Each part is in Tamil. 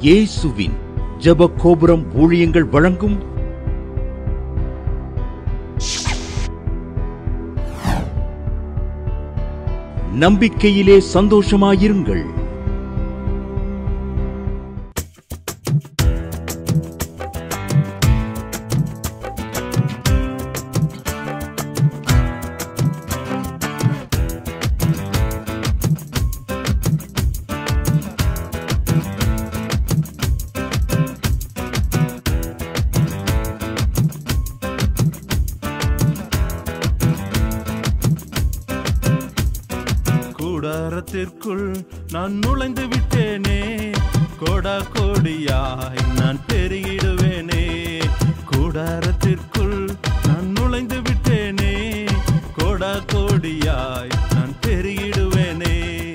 இயேசுவின் ஜெப கோபுரம் ஊழியங்கள் வழங்கும் நம்பிக்கையிலே சந்தோஷமாயிருங்கள் கூடாரத்திற்குள் நான் நுழைந்து விட்டேனே கோடா கோடியாய் நான் பெருகிடுவேனே கூடாரத்திற்குள் நான் நுழைந்து விட்டேனே கோடா கோடியாய் நான் பெருகிடுவேனே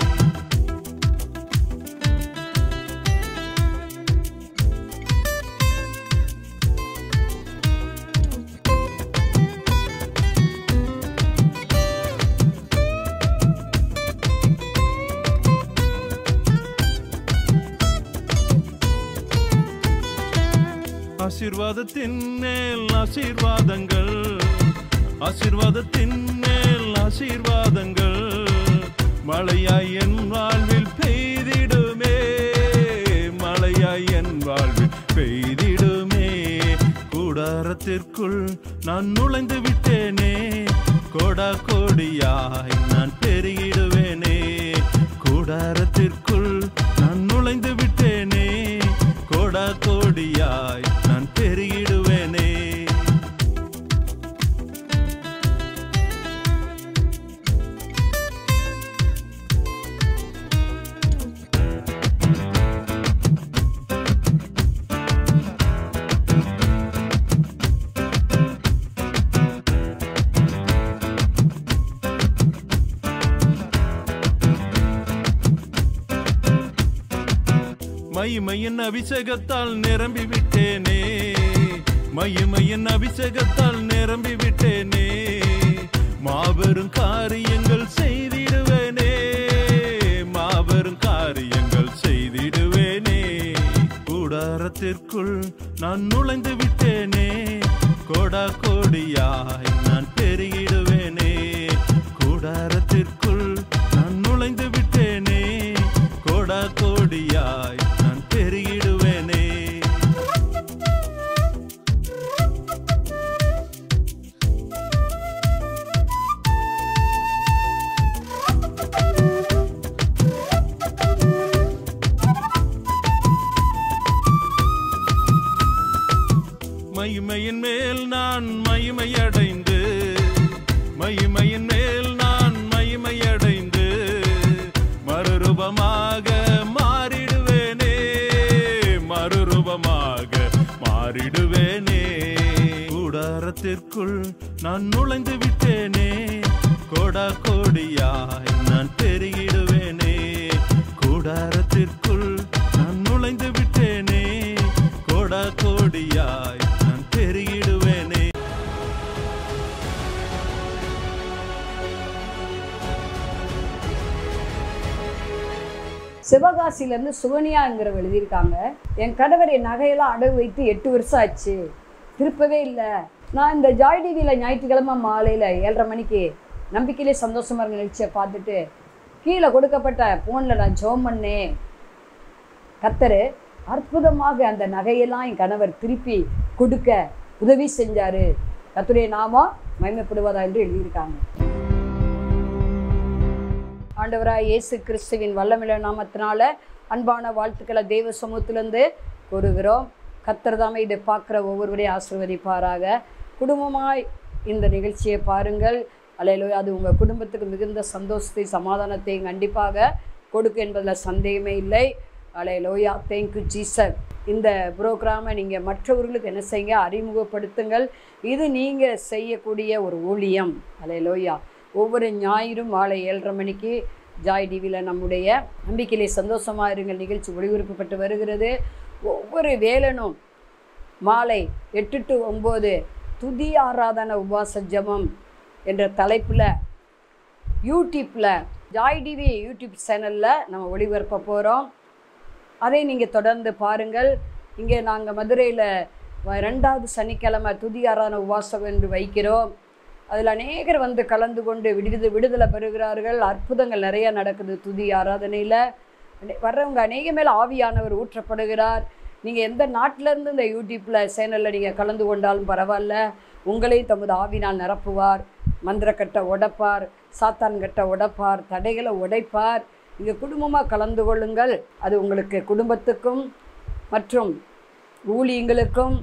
ஆசீர்வாதத்தின் மேல் ஆசீர்வாதங்கள் ஆசீர்வாதத்தின் மேல் ஆசீர்வாதங்கள் மழையாய் என் வாழ்வில் பெய்திடுமே மழையாய் என் வாழ்வில் பெய்திடுமே கூடாரத்திற்குள் நான் நுழைந்து விட்டேனே கோடா கோடியாய் நான் பெருகிடுவேனே கூடாரத்திற்குள் நான் நுழைந்து விட்டேனே கோடா கோடியாய் நான் பெருகிடுவேனே மகிமையின் அபிஷேகத்தால் நிரம்பி விட்டேனே மகிமையின் அபிஷேகத்தால் நிரம்பி விட்டேனே மாபெரும் காரியங்கள் செய்திடுவேனே மாபெரும் காரியங்கள் செய்திடுவேனே கூடாரத்திற்குள் நான் நுழைந்து விட்டேனே கோடா கோடியாய் நான் பெருகிடுவேனே கூடாரத்திற்குள் நான் நுழைந்து விட்டேனே கோடா கோடியாய் நான் பெருகிடுவேனே மகிமையின் மேல் நான் மகிமையடைந்து மகிமையின் மேல் நான் மகிமையடைந்து மறுரூபமாக மாறிடுவேனே மறுரூபமாக மாறிடுவேனே கூடாரத்திற்குள் நான் நுழைந்து விட்டேனே கோடா கோடியாய் நான் பெருகிடுவேனே கூடாரத்திற்குள் நான் நுழைந்து விட்டேனே கோடா கோடியாய் நான் பெருகிடுவேனே சிவகாசியிலேருந்து சுகன்யாங்கிறவ எழுதியிருக்காங்க என் கணவர் என் நகையெல்லாம் அடகு வைத்து எட்டு வருஷம் ஆச்சு திருப்பவே இல்லை நான் இந்த ஜாய் டிவியில் ஞாயிற்றுக்கிழமை மாலையில் ஏழரை மணிக்கு நம்பிக்கையிலே சந்தோஷமாக இருக்க நிகழ்ச்சியை பார்த்துட்டு கீழே கொடுக்கப்பட்ட ஃபோனில் நான் ஜோம் பண்ணேன் கத்தரு அற்புதமாக அந்த நகையெல்லாம் என் கணவர் திருப்பி கொடுக்க உதவி செஞ்சாரு கத்துடைய நாமம் மகிமைப்படுவதா என்று எழுதியிருக்காங்க ஆண்டவராய் இயேசு கிறிஸ்துவின் வல்லமிழ நாமத்தினால அன்பான வாழ்த்துக்களை தெய்வ சமூகத்திலேருந்து கூறுகிறோம் கத்தர் தாமே இதை பார்க்குற ஒவ்வொருவரையும் ஆசிர்வதிப்பாராக குடும்பமாய் இந்த நிகழ்ச்சியை பாருங்கள் அலையிலோ அது உங்கள் குடும்பத்துக்கு மிகுந்த சந்தோஷத்தை சமாதானத்தை கண்டிப்பாக கொடுக்க என்பதில் சந்தேகமே இல்லை அலையலோயா தேங்க்யூ ஜீசர் இந்த ப்ரோக்ராமை நீங்கள் மற்றவர்களுக்கு என்ன செய்யுங்க அறிமுகப்படுத்துங்கள் இது நீங்கள் செய்யக்கூடிய ஒரு ஊழியம் அலையலோயா ஒவ்வொரு ஞாயிறும் மாலை ஏழரை மணிக்கு ஜாய் டிவியில் நம்முடைய நம்பிக்கையிலே சந்தோஷமாக இருங்கள் நிகழ்ச்சி ஒளிபரப்பப்பட்டு வருகிறது ஒவ்வொரு வேலனும் மாலை எட்டு டு ஒம்பது துதி ஆராதன உபாச ஜெபம் என்ற தலைப்பில் யூடியூப்பில் ஜாய் டிவி யூடியூப் சேனலில் நம்ம ஒளிபரப்ப போகிறோம் அதை நீங்கள் தொடர்ந்து பாருங்கள் இங்கே நாங்கள் மதுரையில் ரெண்டாவது சனிக்கிழமை துதி ஆராதனை உபவாசம் என்று வைக்கிறோம் அதில் அநேகர் வந்து கலந்து கொண்டு விடுதலை விடுதலை பெறுகிறார்கள் அற்புதங்கள் நிறைய நடக்குது துதி ஆராதனையில் வர்றவங்க அநேக மேல் ஆவியானவர் ஊற்றப்படுகிறார் நீங்கள் எந்த நாட்டிலேருந்து இந்த யூடியூப்பில் சேனலில் நீங்கள் கலந்து கொண்டாலும் பரவாயில்ல உங்களையும் தமது ஆவினால் நிரப்புவார் மந்திரக்கட்டை உடைப்பார் சாத்தான் கட்டை உடைப்பார் தடைகளை உடைப்பார் இங்கே குடும்பமாக கலந்து கொள்ளுங்கள் அது உங்களுக்கு குடும்பத்துக்கும் மற்றும் ஊழியங்களுக்கும்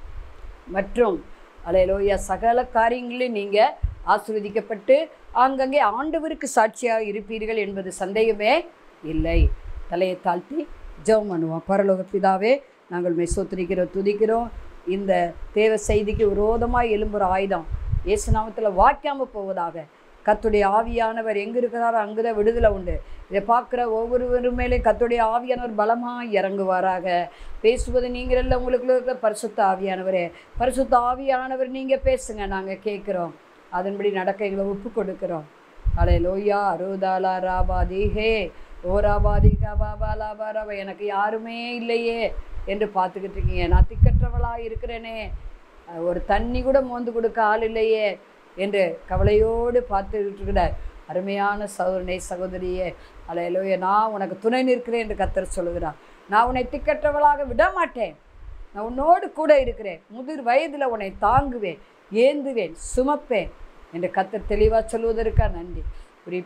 மற்றும் அலையலோயா சகல காரியங்களிலும் நீங்கள் ஆசீர்வதிக்கப்பட்டு ஆங்கங்கே ஆண்டவருக்கு சாட்சியாக இருப்பீர்கள் என்பது சந்தேகமே இல்லை தலையை தாழ்த்தி ஜெபம் பண்ணுவோம் பரலோக பிதாவே நாங்கள் மெசோத்திரிக்கிறோம் துதிக்கிறோம் இந்த தேவ செய்திக்கு விரோதமாக எழும்புற ஆயுதம் இயேசு நாமத்தில் வாய்க்காம போவதாக கத்துடைய ஆவியானவர் எங்கே இருக்கிறாரோ அங்கே தான் விடுதலை உண்டு இதை பார்க்குற ஒவ்வொருவரும் மேலே கத்துடைய ஆவியானவர் பலமாக இறங்குவாராக பேசுவது நீங்கள் இல்லை உங்களுக்குள்ள இருக்கிற பரிசுத்த ஆவியானவரே பரிசுத்த ஆவியானவர் நீங்கள் பேசுங்க நாங்கள் கேட்குறோம் அதன்படி நடக்க எங்களை ஒப்பு கொடுக்குறோம் அலே லோயா அருதாலா ராபாதி ஹே ஓ ராபாதி கபாபா லாபா ரபா எனக்கு யாருமே இல்லையே என்று பார்த்துக்கிட்டு இருக்கீங்க நான் திக்கற்றவளாக இருக்கிறேனே அஹ் ஒரு தண்ணி கூட மோந்து கொடுக்க ஆள் இல்லையே என்று கவலையோடு பார்த்துக்கிட்டு இருக்கிற அருமையான சகோதரனே சகோதரியே அலையலோய நான் உனக்கு துணை நிற்கிறேன் என்று கத்தர் சொல்லுகிறார் நான் உன்னை திக்கற்றவளாக விட மாட்டேன் நான் உன்னோடு கூட இருக்கிறேன் முதிர் வயதில் உன்னை தாங்குவேன் ஏந்துவேன் சுமப்பேன் என்று கத்தர் தெளிவாக சொல்வதற்கா நன்றி ஒரு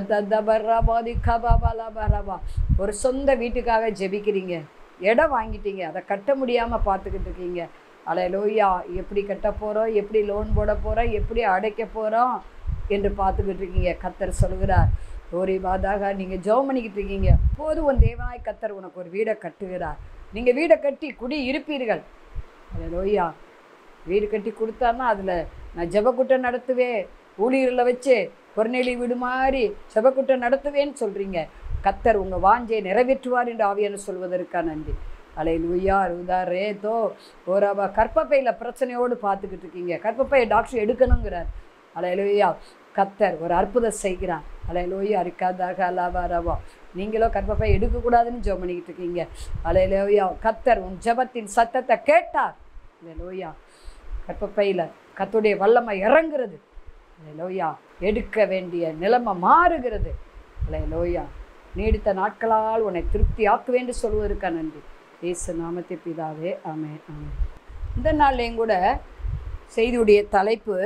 பௌத்தபாதி கபாபாலாபாலாபா ஒரு சொந்த வீட்டுக்காக ஜெபிக்கிறீங்க இடம் வாங்கிட்டீங்க அதை கட்ட முடியாமல் பார்த்துக்கிட்டு இருக்கீங்க அலையலோயா எப்படி கட்ட போகிறோம் எப்படி லோன் போட போகிறோம் எப்படி அடைக்க போகிறோம் என்று பார்த்துக்கிட்டு இருக்கீங்க கத்தர் சொல்கிறார் ஓரி பாதாக நீங்கள் ஜெபம் பண்ணிக்கிட்டு இருக்கீங்க போது உன் தேவனாய் கத்தர் உனக்கு ஒரு வீடை கட்டுகிறார் நீங்கள் வீடை கட்டி குடி இருப்பீர்கள் அலையலோயா வீடு கட்டி கொடுத்தாருன்னா அதில் நான் ஜெபக்கூட்டம் நடத்துவேன் ஊழியர்களை வச்சு கொர்நேலி வீடு மாதிரி ஜெபக்கூட்டம் நடத்துவேன்னு சொல்கிறீங்க கத்தர் உங்கள் வாஞ்சை நிறைவேற்றுவார் என்று ஆவியான சொல்வதற்கா நன்றி அலை லூயா ரூதா ரேதோ ஓராபா கற்பப்பையில் பிரச்சனையோடு பார்த்துக்கிட்டு இருக்கீங்க கற்பப்பையை டாக்டர் எடுக்கணுங்கிறார் அலை லூயா கத்தர் ஒரு அற்புதம் செய்கிறார் அலை லூயா இருக்காதாக அலாபா ரவா நீங்களும் கற்பப்பை எடுக்கக்கூடாதுன்னு ஜெபம் பண்ணிக்கிட்டு இருக்கீங்க அலை லூயா கத்தர் உன் ஜெபத்தின் சத்தத்தை கேட்டார் அலை லூயா கற்பப்பையில் கத்துடைய வல்லமை இறங்குறது லோயா எடுக்க வேண்டிய நிலைமை மாறுகிறது லோயா நீடித்த நாட்களால் உன்னை திருப்தி ஆக்குவேன் என்று சொல்வதற்கா நன்றி இயேசு நாமத்தை பிதாவே ஆமே ஆமே இந்த நாள்லேயும் கூட செய்தியுடைய தலைப்பு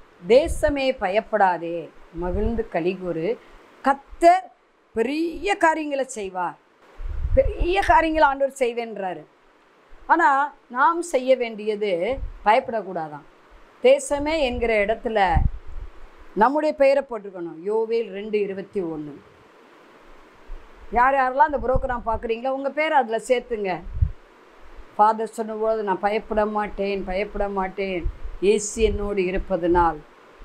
தேசமே பயப்படாதே மகிழ்ந்து கலிகூறு கத்தர் பெரிய காரியங்களை செய்வார் பெரிய காரியங்களை ஆண்டவர் செய்வேன்றாரு ஆனால் நாம் செய்ய வேண்டியது பயப்படக்கூடாதான் தேசமே என்கிற இடத்துல நம்முடைய பெயரை போட்டிருக்கணும் யோவேல் ரெண்டு இருபத்தி ஒன்று யார் யாரெல்லாம் அந்த புரோக்கராம் பார்க்குறீங்களோ உங்கள் பேரை அதில் சேர்த்துங்க ஃபாதர் சொன்னபோது நான் பயப்பட மாட்டேன் பயப்பட மாட்டேன் இயேசு என்னோடு இருப்பதனால்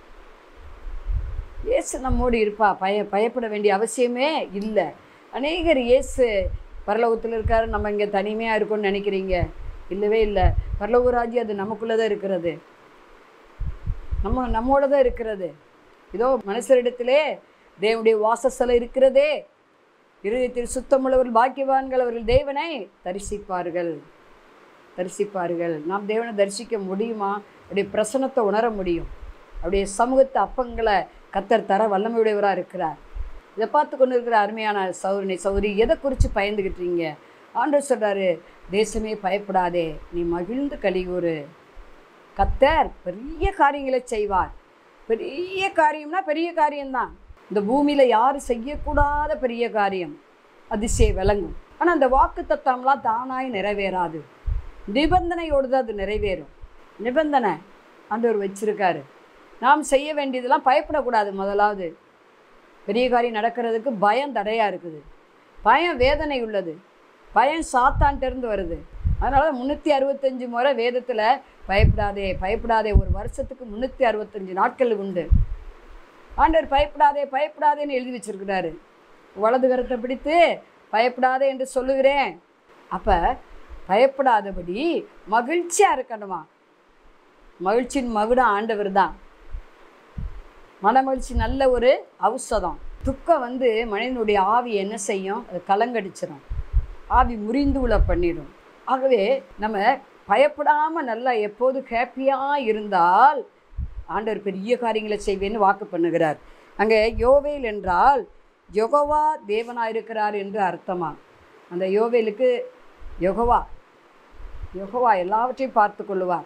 இயேசு நம்மோடு இருப்பா பய பயப்பட வேண்டிய அவசியமே இல்லை அநேகர் இயேசு பரலோகத்தில் இருக்காரு நம்ம இங்கே தனிமையாக இருக்கோம்னு நினைக்கிறீங்க இல்லவே இல்லை பரலோக ராஜ்யம் அது நமக்குள்ளே தான் இருக்கிறது நம்ம நம்மோட தான் இருக்கிறது இதோ மனுஷரிடத்திலே தேவனுடைய வாசஸ்தலம் இருக்கிறதே இருதயத்தில் சுத்தமுள்ளவர்கள் பாக்கியவான்கள் அவர்கள் தேவனை தரிசிப்பார்கள் தரிசிப்பார்கள் நாம் தேவனை தரிசிக்க முடியுமா அப்படியே பிரசனத்தை உணர முடியும் அப்படியே சமூகத்து அப்பங்களை கத்தர் தர வல்லமையுடையவராக இருக்கிறார் இதை பார்த்து கொண்டு இருக்கிற அருமையான சௌரினை சௌரி எதை குறித்து பயந்துக்கிட்டீங்க ஆண்டவர் சொல்கிறாரு தேசமே பயப்படாதே நீ மகிழ்ந்து கலிகூறு கத்தர் பெரிய காரியங்களை செய்வார் பெரிய காரியம்னா பெரிய காரியம்தான் இந்த பூமியில் யாரும் செய்யக்கூடாத பெரிய காரியம் அதிசய விளங்கும் ஆனால் அந்த வாக்கு தத்தம்லாம் தானாய் நிறைவேறாது நிபந்தனையோடு தான் அது நிறைவேறும் நிபந்தனை ஆண்டவர் வச்சிருக்காரு நாம் செய்ய வேண்டியதெல்லாம் பயப்படக்கூடாது முதலாவது பெரிய காரியம் நடக்கிறதுக்கு பயம் தடையாக இருக்குது பயம் வேதனை உள்ளது பயம் சாத்தான்கிட்டேருந்து வருது அதனால முந்நூற்றி அறுபத்தஞ்சு முறை வேதத்தில் பயப்படாதே பயப்படாதே ஒரு வருஷத்துக்கு முந்நூற்றி அறுபத்தஞ்சு நாட்கள் உண்டு ஆண்டவர் பயப்படாதே பயப்படாதேன்னு எழுதி வச்சிருக்கிறாரு வலது கரத்தை பிடித்து பயப்படாதே என்று சொல்லுகிறேன் அப்போ பயப்படாதபடி மகிழ்ச்சியாக இருக்கணுமா மகிழ்ச்சியின் மகுடம் ஆண்டவர் தான் மனமகிழ்ச்சி நல்ல ஒரு ஔஷதம் துக்கம் வந்து மனிதனுடைய ஆவி என்ன செய்யும் அது கலங்கடிச்சிடும் ஆவி முறிந்து உள்ள பண்ணிடும் ஆகவே நம்ம பயப்படாமல் நல்லா எப்போது ஹாப்பியாக இருந்தால் ஆண்டவர் பெரிய காரியங்களை செய்வேன்னு வாக்கு பண்ணுகிறார் அங்கே யோவேல் என்றால் யொகோவா தேவனாக இருக்கிறார் என்று அர்த்தமா அந்த யோவேலுக்கு யொகோவா யொகோவா எல்லாவற்றையும் பார்த்து கொள்ளுவார்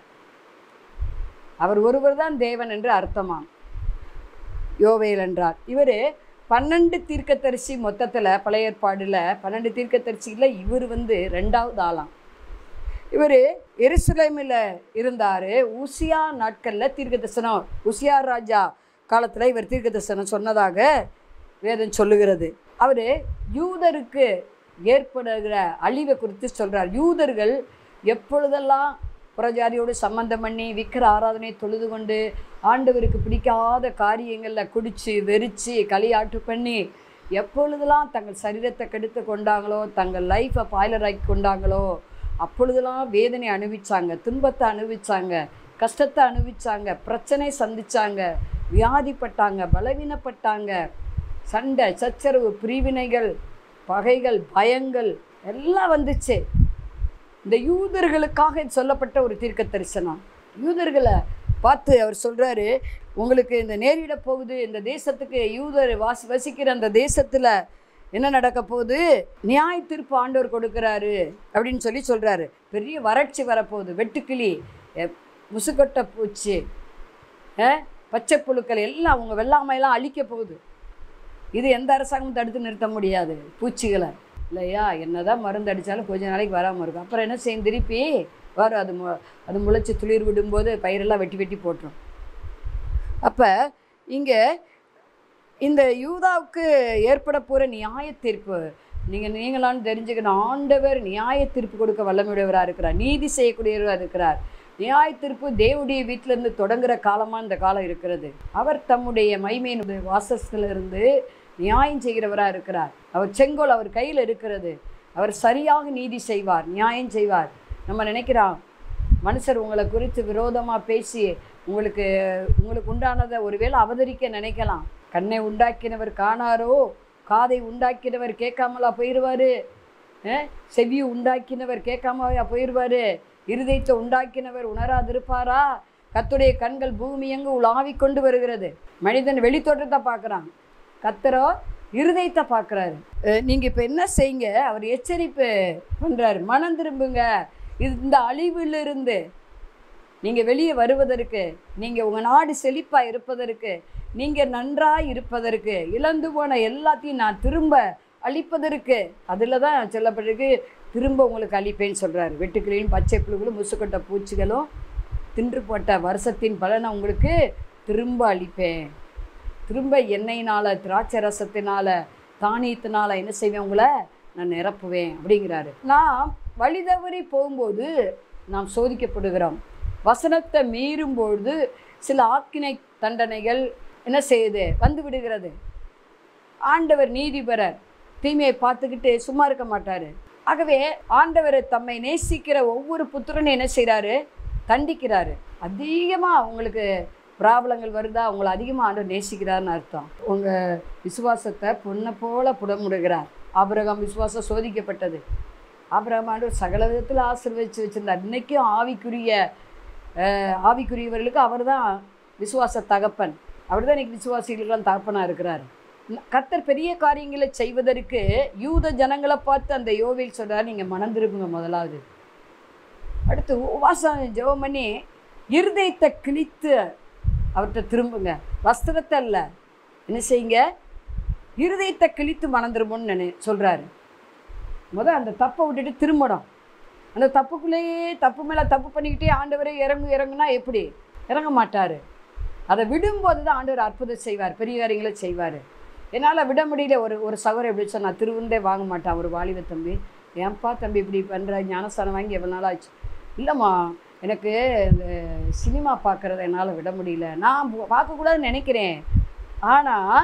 அவர் ஒருவர் தான் தேவன் என்று அர்த்தமாம் யோவேல் என்றார் இவர் பன்னெண்டு தீர்க்கதரிசி மொத்தத்தில் பழைய ஏற்பாடில் பன்னெண்டு தீர்க்கதரிசியில் இவர் வந்து ரெண்டாவது ஆளாம் இவர் எருசலேமில் இருந்தார் உசியா நாட்களில் தீர்க்க தரிசனம் உசியா ராஜா காலத்தில் இவர் தீர்க்க தரிசனம் சொன்னதாக வேதம் சொல்லுகிறது அவர் யூதருக்கு ஏற்படுகிற அழிவை குறித்து சொல்கிறார் யூதர்கள் எப்பொழுதெல்லாம் புறஜாதியோடு சம்பந்தம் பண்ணி விக்கிர ஆராதனை தொழுது கொண்டு ஆண்டவருக்கு பிடிக்காத காரியங்களில் குடித்து வெறிச்சு களியாட்டு பண்ணி எப்பொழுதெல்லாம் தங்கள் சரீரத்தை கெடுத்து கொண்டாங்களோ தங்கள் லைஃப்பை பாய்லராக்கி கொண்டாங்களோ அப்பொழுதெல்லாம் வேதனை அனுபவிச்சாங்க துன்பத்தை அனுபவிச்சாங்க கஷ்டத்தை அனுபவிச்சாங்க பிரச்சனை சந்திச்சாங்க வியாதிப்பட்டாங்க பலவீனப்பட்டாங்க சண்டை சச்சரவு பிரிவினைகள் பகைகள் பயங்கள் எல்லாம் வந்துச்சு இந்த யூதர்களுக்காக சொல்லப்பட்ட ஒரு தீர்க்க தரிசனம் யூதர்களை பார்த்து அவர் சொல்கிறாரு உங்களுக்கு இந்த நேரிட போகுது இந்த தேசத்துக்கு யூதர் வாசி வசிக்கிற அந்த தேசத்தில் என்ன நடக்க போகுது நியாய தீர்ப்பு ஆண்டவர் கொடுக்குறாரு அப்படின்னு சொல்லி சொல்கிறாரு பெரிய வறட்சி வரப்போகுது வெட்டுக்கிளி எ- முசுக்கொட்டை பூச்சி அஹ், பச்சை புழுக்கள் எல்லாம் அவங்க வெள்ளாமையெல்லாம் அழிக்க போகுது இது எந்த அரசாங்கமும் தடுத்து நிறுத்த முடியாது பூச்சிகளை இல்லையா என்னதான் மருந்து அடித்தாலும் கொஞ்ச நாளைக்கு வராமல் இருக்கும் அப்புறம் என்ன செய்யும் திருப்பி வரும் அது மு அது முளைச்சி துளிர் விடும்போது பயிரெல்லாம் வெட்டி வெட்டி போட்டுரும் அப்போ இங்கே இந்த யூதாவுக்கு ஏற்பட போகிற நியாய தீர்ப்பு நீங்கள் நீங்களான்னு தெரிஞ்சுக்கணும் ஆண்டவர் நியாய தீர்ப்பு கொடுக்க வல்லமையுடையவராக இருக்கிறார் நீதி செய்யக்கூடியவராக இருக்கிறார் நியாய தீர்ப்பு தேவனுடைய வீட்டிலேருந்து தொடங்குற காலமாக இந்த காலம் இருக்கிறது அவர் தம்முடைய மைமையினுடைய வாசஸ்திலிருந்து நியாயம் செய்கிறவராக இருக்கிறார் அவர் செங்கோல் அவர் கையில் இருக்கிறது அவர் சரியாக நீதி செய்வார் நியாயம் செய்வார் நம்ம நினைக்கிறோம் மனுஷர் உங்களை குறித்து விரோதமாக பேசி உங்களுக்கு உங்களுக்கு உண்டானதை ஒருவேளை அவதரிக்க நினைக்கலாம் கண்ணை உண்டாக்கினவர் காணாரோ காதை உண்டாக்கினவர் கேட்காமலா போயிடுவார் செவி உண்டாக்கினவர் கேட்காமலா போயிடுவார் இருதயத்தை உண்டாக்கினவர் உணராதிருப்பாரா கத்துடைய கண்கள் பூமி எங்கு உலாவிக் கொண்டு வருகிறது மனிதன் வெளித்தோற்றத்தை பார்க்குறான் கத்தரோ இருதயத்தை பார்க்குறாரு நீங்கள் இப்போ என்ன செய்யுங்க அவர் எச்சரிப்பு பண்ணுறாரு மனம் திரும்புங்க இது இந்த அழிவிலிருந்து நீங்கள் வெளியே வருவதற்கு நீங்கள் உங்கள் நாடு செழிப்பாக இருப்பதற்கு நீங்கள் நன்றாக இருப்பதற்கு இழந்து போன எல்லாத்தையும் நான் திரும்ப அழிப்பதற்கு அதில் தான் சொல்லப்பட்டிருக்கு திரும்ப உங்களுக்கு அழிப்பேன்னு சொல்கிறாரு வெட்டுக்கிளியும் பச்சை புழுகளும் முசுக்கொட்ட பூச்சிகளும் தின்று போட்ட வருஷத்தின் பலனை உங்களுக்கு திரும்ப அழிப்பேன் திரும்ப எண்ணெயினால் திராட்சை ரசத்தினால தானியத்தினால என்ன செய்வேன் உங்களை நான் நிரப்புவேன் அப்படிங்கிறாரு நாம் வழி தவறி போகும்போது நாம் சோதிக்கப்படுகிறோம் வசனத்தை மீறும்பொழுது சில ஆக்கினை தண்டனைகள் என்ன செய்யுது வந்து விடுகிறது ஆண்டவர் நீதிபரர் தீமையை பார்த்துக்கிட்டு சும்மா இருக்க மாட்டார் ஆகவே ஆண்டவர் தம்மை நேசிக்கிற ஒவ்வொரு புத்திரனும் என்ன செய்கிறாரு தண்டிக்கிறாரு அதிகமாக உங்களுக்கு பிராபலங்கள் வருதா உங்களை அதிகமாக ஆண்டவர் நேசிக்கிறார்னு அர்த்தம் உங்கள் விசுவாசத்தை பொண்ணை போல புடமுடுகிறார் ஆபிரகாம் விசுவாசம் சோதிக்கப்பட்டது ஆபிரகாம் ஆண்டவர் சகல விதத்தில் ஆசீர்வதிச்சு வச்சிருந்தார் இன்னைக்கும் ஆவிக்குரிய அஹ், ஆவிக்குரியவர்களுக்கு அவர்தான் விசுவாச தகப்பன் அவர் தான் இன்னைக்கு விசுவாசிகளுக்கெல்லாம் தகப்பனாக இருக்கிறார் கர்த்தர் பெரிய காரியங்களை செய்வதற்கு யூத ஜனங்களை பார்த்து அந்த யோவில் சொல்றார் நீங்கள் மனம் திரும்புங்க முதலாவது அடுத்து உபாசம் ஜெபம் பண்ணி இருதயத்தை கிழித்து அவர்கிட்ட திரும்புங்க வஸ்திரத்தை அல்ல என்ன செய்யுங்க இருதயத்தை கிழித்து மனம் திரும்புன்னு நினை சொல்கிறாரு முத அந்த தப்பை விட்டுட்டு திரும்பணும் அந்த தப்புக்குள்ளேயே தப்பு மேலே தப்பு பண்ணிக்கிட்டே ஆண்டவரே இறங்கு இறங்குனா எப்படி இறங்க மாட்டார் அதை விடும்போது தான் ஆண்டவர் அற்புதம் செய்வார் பெரிய காரியங்களை செய்வார் என்னால் விட முடியல ஒரு ஒரு சகோதரர் எப்படி சொன்னா திருவுண்டே வாங்க மாட்டான் ஒரு வாலிப தம்பி ஏன்பா தம்பி இப்படி பண்ணுற ஞானஸ்தானம் வாங்கி எவ்வளோ நாள் ஆச்சு இல்லைம்மா எனக்கு இந்த சினிமா பார்க்குறத என்னால் விட முடியல நான் பு- பார்க்கக்கூடாதுன்னு நினைக்கிறேன் ஆனால்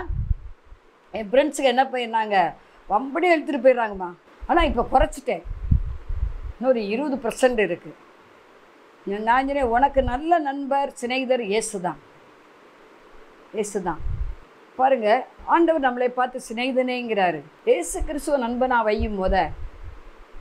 என் ஃப்ரெண்ட்ஸுக்கு என்ன போயிருந்தாங்க வம்படி எடுத்துகிட்டு போயிடுறாங்கம்மா ஆனால் இப்போ குறைச்சிட்டேன் இன்னொரு இருபது பர்சன்ட் இருக்குது நான் சொன்னேன் உனக்கு நல்ல நண்பர் சிநேகிதர் இயேசு தான் இயேசு தான் பாருங்க ஆண்டவர் நம்மளை பார்த்து சிநேகிதனேங்கிறாரு இயேசு கிறிஸ்துவ நண்பனா வையும் முத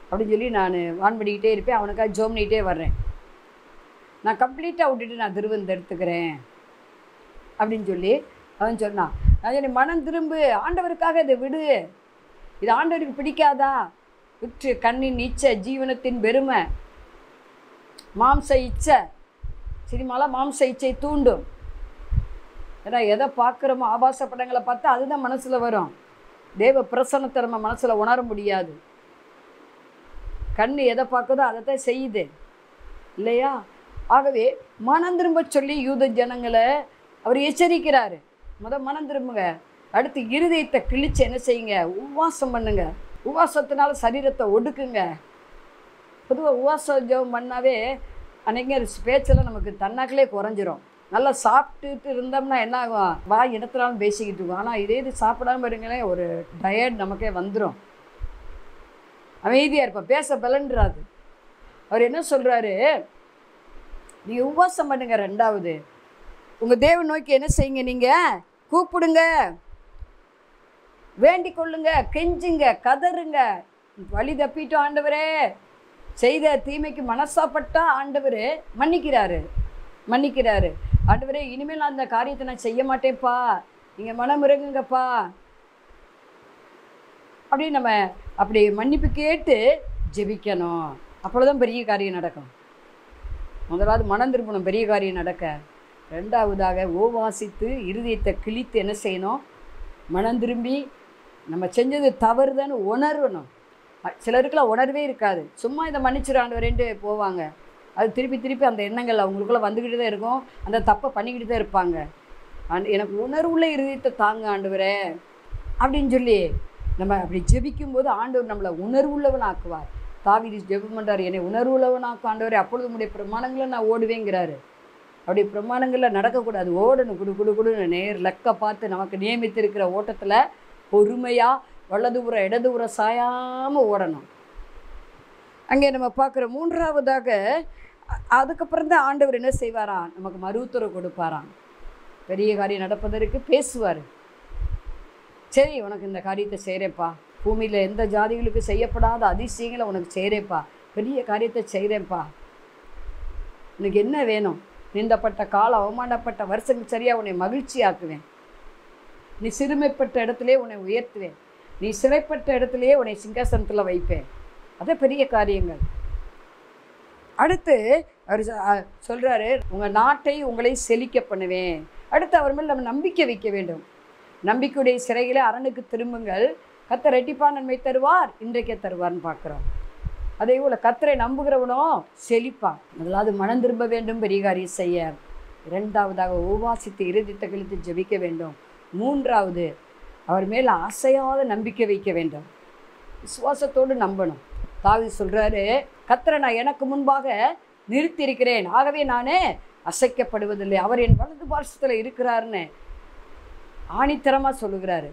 அப்படின்னு சொல்லி நான் வான் பண்ணிக்கிட்டே இருப்பேன் அவனுக்காக ஜோம் பண்ணிக்கிட்டே வர்றேன் நான் கம்ப்ளீட்டாக விட்டுட்டு நான் திருவந்து எடுத்துக்கிறேன் அப்படின்னு சொல்லி அவன் சொன்னான் நான் சொன்னேன் மனம் திரும்பு ஆண்டவருக்காக இதை விடு இது ஆண்டவருக்கு பிடிக்காதா விற்று கண்ணின் இச்சை ஜீவனத்தின் பெருமை மாம்ச இச்சை சினிமாலாம் மாம்ச இச்சை தூண்டும் ஏன்னா எதை பார்க்குறோமோ ஆபாச படங்களை பார்த்தா அதுதான் மனசில் வரும் தேவ பிரசன்னத்தை நம்ம மனசில் உணர முடியாது கண் எதை பார்க்குதோ அதை தான் செய்யுது இல்லையா ஆகவே மனம் திரும்ப சொல்லி யூத ஜனங்களை அவர் எச்சரிக்கிறாரு முத மனம் திரும்புங்க அடுத்து இருதயத்தை கிழிச்சு என்ன செய்யுங்க உபவாசம் பண்ணுங்க உபவாசத்தினால சரீரத்தை ஒடுக்குங்க பொதுவாக உபவாச ஜெபம் பண்ணாவே அன்றைக்கி பேச்செல்லாம் நமக்கு தன்னாக்கிலே குறைஞ்சிரும் நல்லா சாப்பிட்டுட்டு இருந்தோம்னா என்ன ஆகும் வா இடத்துலாலும் பேசிக்கிட்டு இருக்கோம் ஆனால் இதே இது சாப்பிடாம இருங்களேன் ஒரு டயர்ட் நமக்கே வந்துடும் அமைதியாக இருப்போம் பேச பலன்றாது அவர் என்ன சொல்கிறாரு நீங்கள் உபவாசம் பண்ணுங்க ரெண்டாவது உங்கள் தேவன் நோக்கி என்ன செய்யுங்க நீங்கள் கூப்பிடுங்க வேண்டிக் கொள்ளுங்க கெஞ்சுங்க கதறுங்க வழி தப்பிட்டோம் ஆண்டவரே செய்த தீமைக்கு மனசாப்பட்டா ஆண்டவர் மன்னிக்கிறாரு மன்னிக்கிறாரு ஆண்டவரே இனிமேல் நான் அந்த காரியத்தை நான் செய்ய மாட்டேன்ப்பா நீங்கள் மனம் இறங்குங்கப்பா அப்படி நம்ம அப்படி மன்னிப்பு கேட்டு ஜெபிக்கணும் அப்பொழுதுதான் பெரிய காரியம் நடக்கும் முதலாவது மனம் திரும்பணும் பெரிய காரியம் நடக்க ரெண்டாவதாக ஓவாசித்து இருதயத்தை கிழித்து என்ன செய்யணும் மனம் திரும்பி நம்ம செஞ்சது தவறுதான்னு உணரணும் அ- சிலருக்குலாம் உணர்வே இருக்காது சும்மா இதை மன்னிச்சிரு ஆண்டவரேன்ட்டு போவாங்க அது திருப்பி திருப்பி அந்த எண்ணங்கள் அவங்களுக்குள்ள வந்துக்கிட்டு தான் இருக்கும் அந்த தப்பை பண்ணிக்கிட்டு தான் இருப்பாங்க ஆண்டு எனக்கு உணர்வுள்ள இருதயத்தை தாங்க ஆண்டவரே அப்படின்னு சொல்லி நம்ம அப்படி ஜெபிக்கும்போது ஆண்டவர் நம்மளை உணர்வுள்ளவன் ஆக்குவார் தாவிதி ஜெபம் பண்ணுறாரு என்னை உணர்வுள்ளவன் ஆக்கும் ஆண்டவரே அப்பொழுது உடைய பிரமாணங்களை நான் ஓடுவேங்கிறாரு அப்படி பிரமாணங்களில் நடக்கக்கூடாது ஓடணும் குடு குடு குடுன்னு நேர் லக்க பார்த்து நமக்கு நியமித்திருக்கிற ஓட்டத்தில் பொறுமையாக வலதுபுறம் இடதுபுறம் சாயாமல் ஓடணும் அங்கே நம்ம பார்க்குற மூன்றாவதாக அ- அதுக்கப்புறம் தான் ஆண்டவர் என்ன செய்வாராம் நமக்கு மறு உத்தரவு கொடுப்பாராம் பெரிய காரியம் நடப்பதற்கு பேசுவார் சரி உனக்கு இந்த காரியத்தை செய்கிறேப்பா பூமியில் எந்த ஜாதிகளுக்கு செய்யப்படாத அதிசயங்களை உனக்கு செய்கிறேப்பா பெரிய காரியத்தை செய்கிறேன்ப்பா உனக்கு என்ன வேணும் நிந்தப்பட்ட காலம் அவமானப்பட்ட வருஷங்கள் சரியாக உன்னை மகிழ்ச்சி ஆக்குவேன் நீ சிறுமைப்பட்ட இடத்திலே உன்னை உயர்த்துவேன் நீ சிறைப்பட்ட இடத்திலே உன்னை சிங்காசனத்தில் வைப்பேன் அதே பெரிய காரியங்கள் அடுத்து அவர் சொ- அ, சொல்றாரு உங்க நாட்டை உங்களை செழிக்க பண்ணுவேன் அடுத்து அவர் மேல் நம்ம நம்பிக்கை வைக்க வேண்டும் நம்பிக்கையுடைய சிறையில அரணுக்கு திரும்புங்கள் கத்தர் ரெட்டிப்பா நன்மை தருவார் இன்றைக்கே தருவார்னு பார்க்குறோம் அதே போல் கத்தரை நம்புகிறவனோ செழிப்பான் முதலாவது மனம் திரும்ப வேண்டும் பெரிய காரியம் செய்ய இரண்டாவதாக உபாசித்து இறுதித்த கழித்து ஜெபிக்க வேண்டும் மூன்றாவது அவர் மேல் அசையாத நம்பிக்கை வைக்க வேண்டும் விசுவாசத்தோடு நம்பணும் தாவி சொல்றாரு கத்தரை நான் எனக்கு முன்பாக நிறுத்தியிருக்கிறேன் ஆகவே நான் அசைக்கப்படுவதில்லை அவர் என் வலது பார்சத்தில் இருக்கிறாருன்னு ஆணித்தரமாக சொல்லுகிறாரு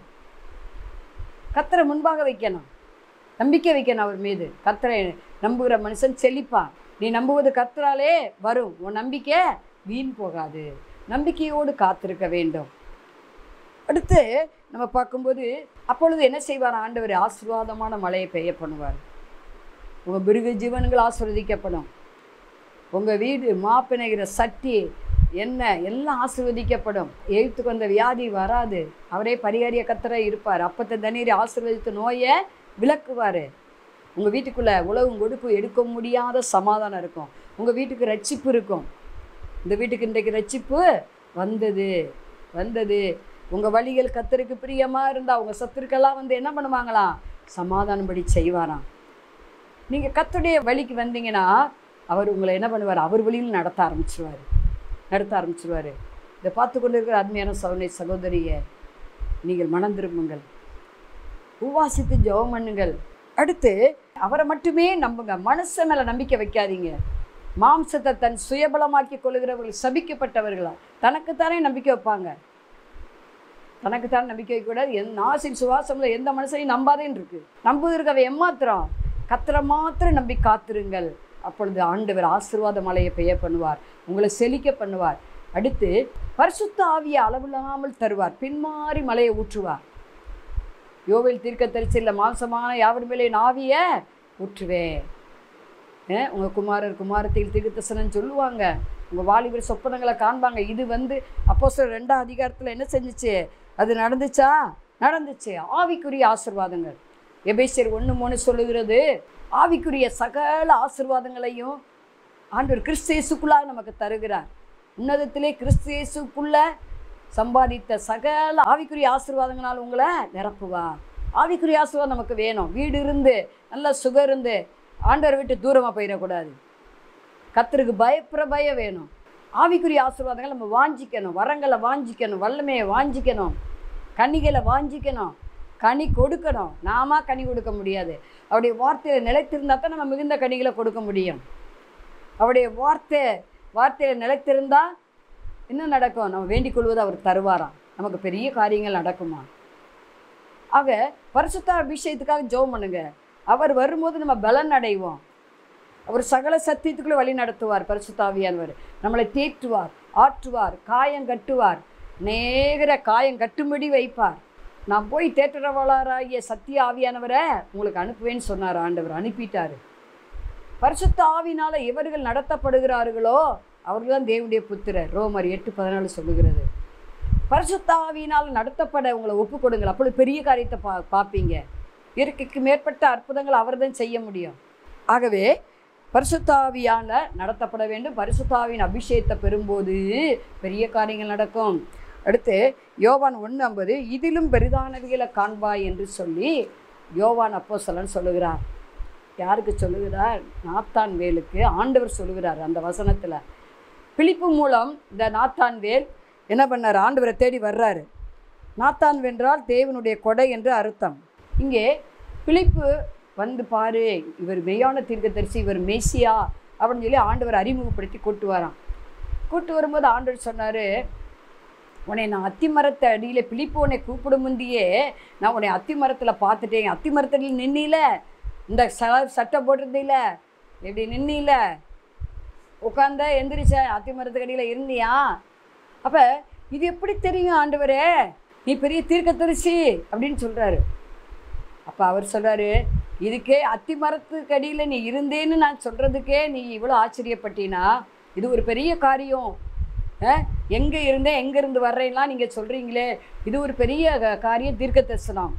கத்தரை முன்பாக வைக்கணும் நம்பிக்கை வைக்கணும் அவர் மீது கத்தரை நம்புகிற மனுஷன் செழிப்பான் நீ நம்புவது கத்தராலே வரும் உன் நம்பிக்கை வீண் போகாது நம்பிக்கையோடு காத்திருக்க வேண்டும் அடுத்து நம்ம பார்க்கும்போது அப்பொழுது என்ன செய்வார் ஆண்டவர் ஆசீர்வாதமான மழையை பெய்ய பண்ணுவார் உங்கள் மிருக ஜீவன்கள் ஆசீர்வதிக்கப்படும் உங்கள் வீடு மாப்பிணைகிற சட்டி என்ன எல்லாம் ஆசீர்வதிக்கப்படும் எழுத்துக்கு வந்த வியாதி வராது அவரே பரிகாரிய கத்தரை இருப்பார் அப்பத்தை தண்ணீரை ஆசீர்வதித்து நோயை விளக்குவார் உங்கள் வீட்டுக்குள்ளே உலகம் கொடுப்பு எடுக்க முடியாத சமாதானம் இருக்கும் உங்கள் வீட்டுக்கு ரட்சிப்பு இருக்கும் இந்த வீட்டுக்கு இன்றைக்கு ரட்சிப்பு வந்தது வந்தது உங்கள் வழிகள் கத்தருக்கு பிரியமாக இருந்தால் உங்கள் சத்துருக்கெல்லாம் வந்து என்ன பண்ணுவாங்களாம் சமாதானப்படி செய்வாராம் நீங்கள் கத்துடைய வழிக்கு வந்தீங்கன்னா அவர் உங்களை என்ன பண்ணுவார் அவர் வழியில் நடத்த ஆரம்பிச்சிருவார் நடத்த ஆரம்பிச்சிருவார் இதை பார்த்து கொண்டு இருக்கிற அருமையான சௌனை சகோதரியை நீங்கள் மனம் திரும்புங்கள் உவாசித்து ஜெபம் பண்ணுங்கள் அடுத்து அவரை மட்டுமே நம்புங்க மனச மேலே நம்பிக்கை வைக்காதீங்க மாம்சத்தை தன் சுயபலமாக்கி கொள்ளுகிறவர்கள் சபிக்கப்பட்டவர்களா தனக்குத்தானே நம்பிக்கை வைப்பாங்க தனக்குத்தான் நம்பிக்கை வைக்கக்கூடாது என் நாசின் சுவாசம்ல எந்த மனுஷனையும் நம்பாதேன்னு இருக்கு நம்புவதற்கு அவ எம்மாத்திரம் கத்திர மாத்திரம் நம்பி காத்திருங்கள் அப்பொழுது ஆண்டவர் ஆசீர்வாத மலையை பெய்ய பண்ணுவார் உங்களை செழிக்க பண்ணுவார் அடுத்து பரிசுத்த ஆவியை அளவில்லாமல் தருவார் பின்மாறி மலையை ஊற்றுவார் யோவேல் தீர்க்க தரிசியில் மாம்சமான யாவர் மேலே நாவிய ஊற்றுவேன் உங்கள் குமாரர் குமாரத்தில் தீர்க்கதரிசனம் சொல்லுவாங்க உங்கள் வாலிபர் சொப்பனங்களை காண்பாங்க இது வந்து அப்போ சில ரெண்டாம் அதிகாரத்தில் என்ன செஞ்சுச்சு அது நடந்துச்சா நடந்துச்சு ஆவிக்குரிய ஆசிர்வாதங்கள் எபேசியர் ஒன்று மூணு சொல்லுகிறது ஆவிக்குரிய சகல ஆசிர்வாதங்களையும் ஆண்டவர் கிறிஸ்து இயேசுக்குள்ளாக நமக்கு தருகிறார் உன்னதத்திலே கிறிஸ்து இயேசுக்குள்ள சம்பாதித்த சகல ஆவிக்குரிய ஆசீர்வாதங்களால் உங்களை நிரப்புவார் ஆவிக்குரிய ஆசீர்வாதம் நமக்கு வேணும் வீடு இருந்து நல்ல சுகம் இருந்து ஆண்டவர் விட்டு தூரமாக போயிடக்கூடாது கத்தருக்கு பயப்புற பயம் வேணும் ஆவிக்குரிய ஆசீர்வாதங்களை நம்ம வாஞ்சிக்கணும் வரங்களை வாஞ்சிக்கணும் வல்லமையை வாஞ்சிக்கணும் கனிகளை வாஞ்சிக்கணும் கனி கொடுக்கணும் நாம கனி கொடுக்க முடியாது அவருடைய வார்த்தையில் நிலைத்திருந்தா தான் நம்ம மிகுந்த கனிகளை கொடுக்க முடியும் அவருடைய வார்த்தை வார்த்தையில் நிலைத்திருந்தா என்ன நடக்கும் நம்ம வேண்டிக் கொள்வது அவர் தருவாராம் நமக்கு பெரிய காரியங்கள் நடக்குமா ஆக பரிசுத்த அபிஷேகத்துக்காக ஜெபம் பண்ணுங்க அவர் வரும்போது நம்ம பலன் அடைவோம் அவர் சகல சத்தியத்துக்குள்ளே வழி நடத்துவார் பரிசுத்தாவியானவர் நம்மளை தேற்றுவார் ஆற்றுவார் காயம் கட்டுவார் நேகர காயம் கட்டும்படி வைப்பார் நான் போய் தேற்றுறவளாராகிய சத்திய ஆவியானவரை உங்களுக்கு அனுப்புவேன்னு சொன்னார் ஆண்டவர் அனுப்பிட்டாரு பரிசுத்த ஆவினால எவர்கள் நடத்தப்படுகிறார்களோ அவர்கள் தான் தேவனுடைய புத்திரர் ரோமர் எட்டு பதினாலு சொல்லுகிறது பரிசுத்த ஆவியினால் நடத்தப்பட உங்களை ஒப்பு கொடுங்கள் அப்பொழுது பெரிய காரியத்தை பா பார்ப்பீங்க இயற்கைக்கு மேற்பட்ட அற்புதங்கள் அவர்தான் செய்ய முடியும் ஆகவே பரிசுத்தாவியால் நடத்தப்பட வேண்டும் பரிசுத்தாவின் அபிஷேகத்தை பெறும்போது பெரிய காரியங்கள் நடக்கும் அடுத்து யோவான் ஒன்று ஐம்பது இதிலும் பெரிதானவிகளை காண்பாய் என்று சொல்லி யோவான் அப்போ சொல்லுகிறார் யாருக்கு சொல்லுகிறார் நாத்தான் வேலுக்கு ஆண்டவர் சொல்லுகிறார் அந்த வசனத்தில் பிலிப்பு மூலம் இந்த நாத்தான் வேல் என்ன பண்ணார் ஆண்டவரை தேடி வர்றாரு நாத்தான் வென்றால் தேவனுடைய கொடை என்று அர்த்தம் இங்கே பிலிப்பு வந்து பாரு இவர் மெய்யான தீர்க்கதரிசி இவர் மேசியா அப்படின்னு சொல்லி ஆண்டவர் அறிமுகப்படுத்தி கூட்டு வரான் கூட்டு வரும்போது ஆண்டவர் சொன்னார் உன்னை நான் அத்திமரத்தை அடியில் பிலிப்பு உன்னை கூப்பிடும் முந்தியே நான் உன்னை அத்திமரத்தில் பார்த்துட்டேன் அத்திமரத்தில் நின்னில இந்த ச சட்டை போட்டிருந்தீல இப்படி நின்னில உட்காந்த எந்திரிச்ச அத்திமரத்துக்கு அடியில் இருந்தியா அப்போ இது எப்படி தெரியும் ஆண்டவரே நீ பெரிய தீர்க்கதரிசி அப்படின்னு சொல்கிறாரு அப்போ அவர் சொல்கிறாரு இதுக்கே அத்தி மரத்துக்கு அடியில் நீ இருந்தேன்னு நான் சொல்கிறதுக்கே நீ இவ்வளோ ஆச்சரியப்பட்டீனா இது ஒரு பெரிய காரியம் எங்கே இருந்தேன் எங்கேருந்து வர்றேன்லாம் நீங்கள் சொல்கிறீங்களே இது ஒரு பெரிய க- காரியம் தீர்க்க தரிசனம்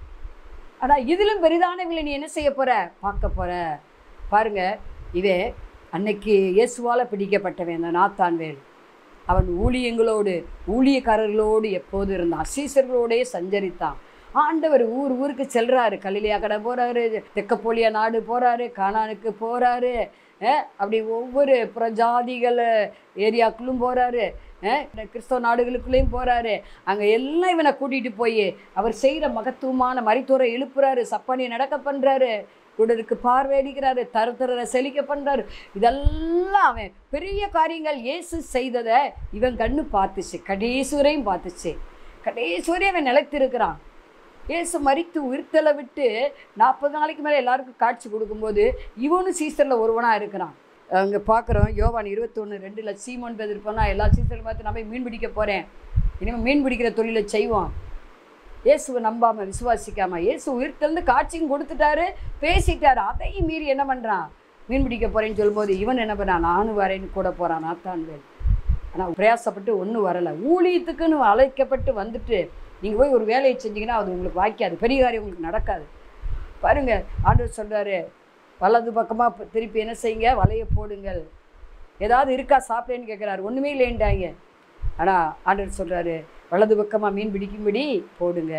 ஆனால் இதிலும் பெரிதானவங்களை நீ என்ன செய்ய போகிற பார்க்க போகிற பாருங்க இவே அன்னைக்கு இயேசுவால் பிடிக்கப்பட்டவன் அந்த நாத்தான்வேல் அவன் ஊழியங்களோடு ஊழியக்காரர்களோடு எப்போது இருந்தான் சீசர்களோடே சஞ்சரித்தான் ஆண்டவர் ஊர் ஊருக்கு செல்றாரு கலிலியா கடை போறாரு தெக்கப்போலியா நாடு போறாரு கானானுக்கு போறாரு அஹ் அப்படி ஒவ்வொரு புறஜாதிகள் ஏரியாக்குள்ளும் போறாரு அஹ் கிறிஸ்தவ நாடுகளுக்குள்ளேயும் போறாரு அங்கே எல்லாம் இவனை கூட்டிகிட்டு போய் அவர் செய்கிற மகத்துவமான மரித்தோரை எழுப்புறாரு சப்பானியை நடக்க பண்ணுறாரு குடருக்கு பார்வையடிக்கிறாரு தர தர செழிக்க பண்ணுறாரு இதெல்லாம் அவன் பெரிய காரியங்கள் இயேசு செய்ததை இவன் கண்ணு பார்த்துச்சு கடைசி வரையும் பார்த்துச்சு கடைசி வரையும் அவன் நிலைத்திருக்கிறான் இயேசு மரித்து உயிர்த்தலை விட்டு நாற்பது நாளைக்கு மேலே எல்லாருக்கும் காட்சி கொடுக்கும்போது இவனும் சீசரில் ஒருவனாக இருக்கிறான் அங்கே பார்க்குறோம் யோவான் இருபத்தொன்று ரெண்டில் சீமோன் பேதர் போனால் எல்லா சீசரும் பார்த்து நான் போய் மீன் பிடிக்க போகிறேன் இனிமேல் மீன் பிடிக்கிற தொழிலை செய்வோம் இயேசுவை நம்பாமல் விசுவாசிக்காம இயேசு உயிர்த்தெழுந்து காட்சியும் கொடுத்துட்டாரு பேசிட்டாரு அதையும் மீறி என்ன பண்ணுறான் மீன் பிடிக்க போகிறேன்னு சொல்லும்போது இவன் என்ன பண்ணான் நானும் வரேன்னு கூட போகிறான் நாத்தான் வேல் ஆனால் பிரயாசப்பட்டு ஒன்றும் வரலை ஊழியத்துக்குன்னு அழைக்கப்பட்டு வந்துட்டு நீங்கள் போய் ஒரு வேலையை செஞ்சீங்கன்னா அது உங்களுக்கு வாய்க்காது பெரிய காரியம் உங்களுக்கு நடக்காது பாருங்க ஆண்டவர் சொல்றாரு வலது பக்கமாக திருப்பி என்ன செய்யுங்க வலையை போடுங்கள் ஏதாவது இருக்கா சாப்பிட்டேன்னு கேட்குறாரு ஒன்றுமே இல்லைன்ட்டாங்க ஆனால் ஆண்டவர் சொல்றாரு வலது பக்கமாக மீன் பிடிக்கும்படி போடுங்க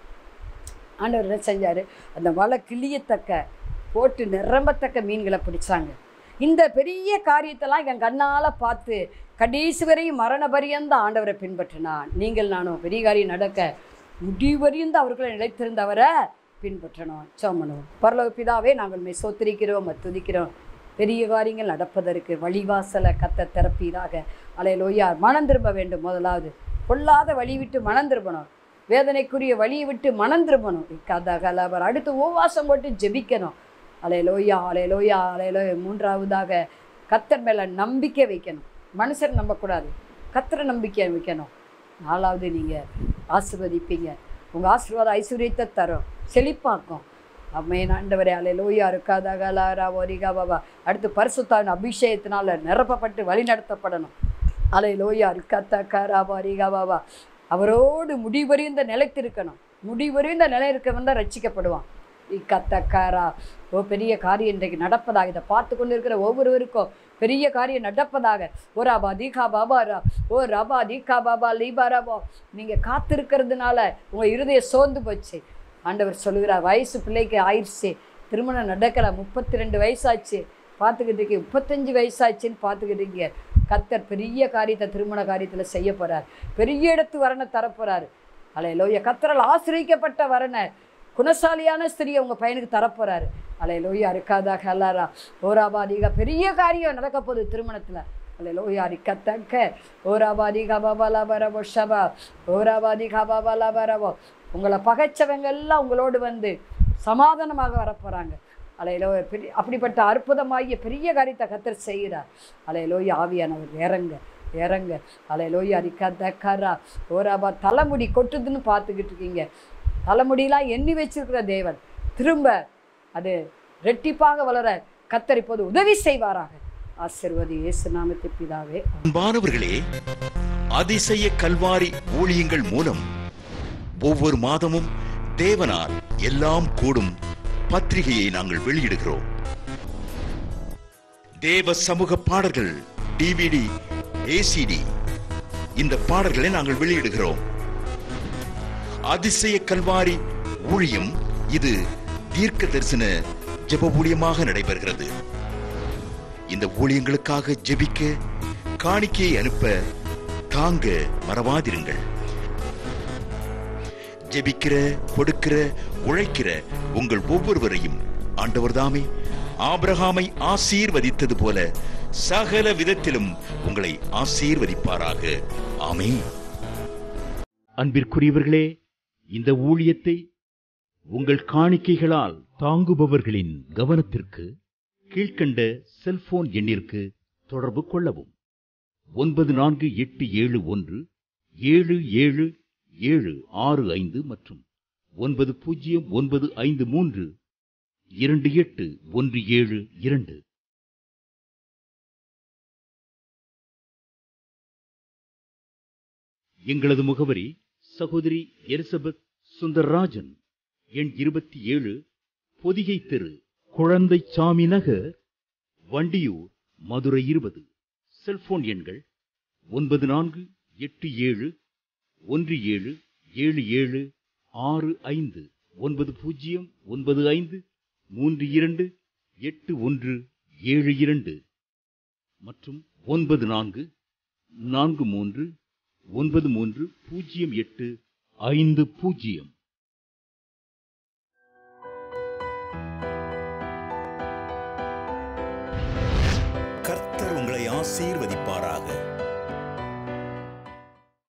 ஆண்டவர் என்ன செஞ்சார் அந்த வலை கிளியத்தக்க போட்டு நிரம்பத்தக்க மீன்களை பிடிச்சாங்க இந்த பெரிய காரியத்தெல்லாம் என் கண்ணால் பார்த்து கடைசி வரையும் மரண பரியந்த ஆண்டவரை பின்பற்றினான் நீங்கள் நானும் பெரிய காரியம் நடக்க முடிவறிந்த அவர்களை நிலைத்திருந்தவரை பின்பற்றணும் சோமனும் பரலோக பிதாவே நாங்கள் மெய் சோத்திரிக்கிறோம் துதிக்கிறோம் பெரிய காரியங்கள் நடப்பதற்கு வழிவாசலை கத்த திறப்பீராக அலையலோயா மனம் திரும்ப வேண்டும் முதலாவது பொல்லாத வழி விட்டு மனம் திரும்பணும் வேதனைக்குரிய வழியை விட்டு மனம் திரும்பணும் கத கலவர் அடுத்து உபவாசம் போட்டு ஜெபிக்கணும் அலையலோயா அலையலோயா அலையலோயா மூன்றாவதாக கத்தர் மேலே நம்பிக்கை வைக்கணும் மனுஷர் நம்பக்கூடாது கத்தரை நம்பிக்கை வைக்கணும் நாலாவது நீங்கள் ஆசீர்வதிப்பீங்க உங்கள் ஆசீர்வாத ஐஸ்வர்யத்தை தரும் செழிப்பாக்கும் அம்மையின் ஆண்டவரே அலையிலோயா இருக்காதா கலாரா ஒரிகா பாபா அடுத்து பரிசுத்தாவின் அபிஷேகத்தினால நிரப்பப்பட்டு வழிநடத்தப்படணும் அலையிலோயா இருக்காத்தா காரா பாரிகா பாபா அவரோடு முடிவறிந்த நிலைத்திருக்கணும் முடிவறிந்த நிலை இருக்கவன் தான் ரட்சிக்கப்படுவான் இக்கத்தக்காரா ஓ பெரிய காரியம் இன்றைக்கு நடப்பதாக இதை பார்த்து கொண்டு இருக்கிற ஒவ்வொருவருக்கும் பெரிய காரியம் நடப்பதாக ஓ ராபா தீகா பாபா ரா ஓ ரபா தீகா பாபா லீபா ராபா நீங்கள் காத்திருக்கிறதுனால உங்கள் இருதயம் சோர்ந்து போச்சு ஆண்டவர் சொல்லுகிறார் வயசு பிள்ளைக்கு ஆயிடுச்சு திருமணம் நடக்கலை முப்பத்தி ரெண்டு வயசாச்சு பார்த்துக்கிட்டு இருக்கீங்க முப்பத்தஞ்சு வயசாச்சுன்னு பார்த்துக்கிட்டு இருக்கீங்க கத்தர் பெரிய காரியத்தை திருமண காரியத்தில் செய்ய போகிறார் பெரிய இடத்து வரனை தரப்போகிறாரு அலையலோய கத்தரால் ஆசிரியக்கப்பட்ட வரனை குணசாலியான ஸ்திரியை உங்கள் பையனுக்கு தரப்போகிறாரு அலையலோயா இருக்காதா ஹலாரா ஓராபாதிகா பெரிய காரியம் நடக்க போகுது திருமணத்தில் அலையலோயா இருக்கத்தக்க ஓராபாதிகா பாபாலா பரபோ ஷபா ஓராபாதிகா பாபாலா பரபோ உங்களை பகைச்சவங்க எல்லாம் உங்களோடு வந்து சமாதானமாக வரப்போகிறாங்க அலையிலோ பெரிய அப்படிப்பட்ட அற்புதமாகிய பெரிய காரியத்தை கத்தர் செய்கிறார் அலையிலோய் ஆவியானவர் இறங்க இறங்க அலையிலோய் அரிக்கா தக்காரா ஓராபா தலைமுடி கொட்டுதுன்னு பார்த்துக்கிட்டு இருக்கீங்க தலைமுடியெல்லாம் எண்ணி வச்சிருக்கிற தேவன் திரும்ப அது ரெட்டிப்பாக வளர கத்தர் இப்போது உதவி செய்வாராக ஆசிர்வதி இயேசு நாமத்தை பிதாவே அன்பானவர்களே அதிசய கல்வாரி ஊழியங்கள் மூலம் ஒவ்வொரு மாதமும் தேவனால் எல்லாம் கூடும் பத்திரிகையை நாங்கள் வெளியிடுகிறோம் தேவ சமூக பாடல்கள் டிவிடி ஏசிடி இந்த பாடல்களை நாங்கள் வெளியிடுகிறோம் அதிசய கல்வாரி ஊழியம் இது தீர்க்க தரிசன ஜெப ஊழியமாக நடைபெறுகிறது இந்த ஊழியங்களுக்காக ஜெபிக்க காணிக்கையை அனுப்ப தாங்க மறவாதிருங்கள் ஜெபிக்கிற கொடுக்கிற உழைக்கிற உங்கள் ஒவ்வொருவரையும் ஆண்டவர் தாமே ஆபிரகாமை ஆசீர்வதித்தது போல சகல விதத்திலும் உங்களை ஆசீர்வதிப்பாராக ஆமென் அன்பிற்குரியவர்களே இந்த ஊழியத்தை உங்கள் காணிக்கைகளால் தாங்குபவர்களின் கவனத்திற்கு கீழ்க்கண்ட செல்போன் எண்ணிற்கு தொடர்பு கொள்ளவும் ஒன்பது நான்கு எட்டு ஏழு ஒன்று ஏழு ஏழு ஏழு ஆறு ஐந்து மற்றும் ஒன்பது பூஜ்ஜியம் ஒன்பது ஐந்து மூன்று இரண்டு எட்டு ஒன்று ஏழு இரண்டு எங்களது முகவரி சகோதரி எலிசபெத் சுந்தர்ராஜன் எண் இருபத்தி ஏழு பொதிகை தெரு குழந்தைச்சாமி நகர் வண்டியூர் மதுரை இருபது செல்போன் எண்கள் ஒன்பது நான்கு எட்டு ஏழு ஒன்று ஏழு ஏழு ஏழு ஆறு ஐந்து ஒன்பது பூஜ்ஜியம் ஒன்பது ஐந்து மூன்று இரண்டு எட்டு ஒன்று ஏழு இரண்டு மற்றும் ஒன்பது நான்கு நான்கு மூன்று ஒன்பது மூன்று பூஜ்ஜியம் எட்டு ஐந்து பூஜ்ஜியம் கர்த்தர் உங்களை ஆசீர்வதிப்பாராக